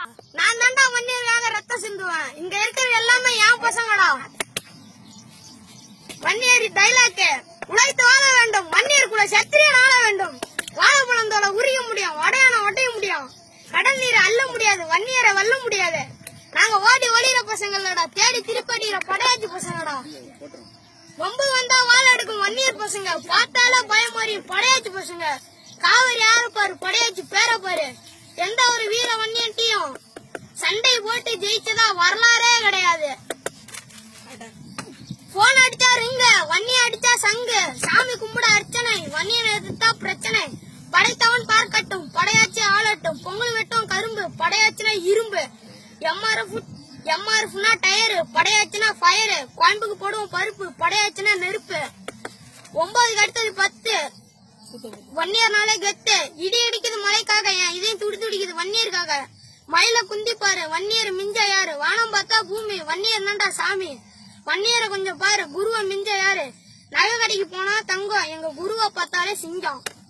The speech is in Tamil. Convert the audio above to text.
நான் தாண்டா வன்னியருக்காக ரத்தம் சிந்துவேன் இங்க இருக்கிற எல்லாமே என் பசங்கடா வன்னியரி டைலாக் உழைத்து வாழ வேண்டும் வன்னியர் கூட சத்திரியன் ஆள வேண்டும் வாழைப்பழந்தோட உரிய முடியும் வடையான ஒட்டைய முடியும் கடல் நீரை அள்ள முடியாது வன்னியரை வெல்ல முடியாது நாங்க ஓடி ஒளிர பசங்களடா தேடி திருப்படிற படையாச்சி பசங்கடா வம்பு வந்தா வாழ எடுக்கும் வன்னியர் பசங்க பார்த்தாலே பயம் அறியும் படையாச்சி பசங்க காவிரி யாரு பாரு படையாச்சி பேர பாரு எந்த ஒரு வீர வன்னியன்ட்டியும் சண்டை போட்டு ஜெயிச்சதா வரலாறே கிடையாது போன் அடிச்சா ரிங்க வன்னி அடிச்சா சங்கு சாமி கும்பிட அர்ச்சனை வன்னியன் எதிர்த்தா பிரச்சனை படைத்தவன் பார்க்கட்டும் படையாச்சி ஆளட்டும் பொங்கல் வெட்டும் கரும்பு படையாச்சினா இரும்பு எம்ஆர்எஃப் எம்ஆர்எஃப்னா டயரு படையாச்சினா ஃபயரு கோயம்புக்கு போடுவோம் பருப்பு படையாச்சினா நெருப்பு ஒன்பதுக்கு அடுத்தது பத்து வன்னியர்னாலே கெத்து இடி இடிக்குது மழைக்காக என் இதையும் துடி துடிக்குது வன்னியருக்காக மயில குந்தி பாரு வன்னியர் மிஞ்ச யாரு வானம் பார்த்தா பூமி வன்னியர் தான்டா சாமி வன்னியரை கொஞ்சம் பாரு குருவை மிஞ்ச யாரு நகை கடைக்கு போனா தங்கம் எங்க குருவை பார்த்தாலே சிங்கம்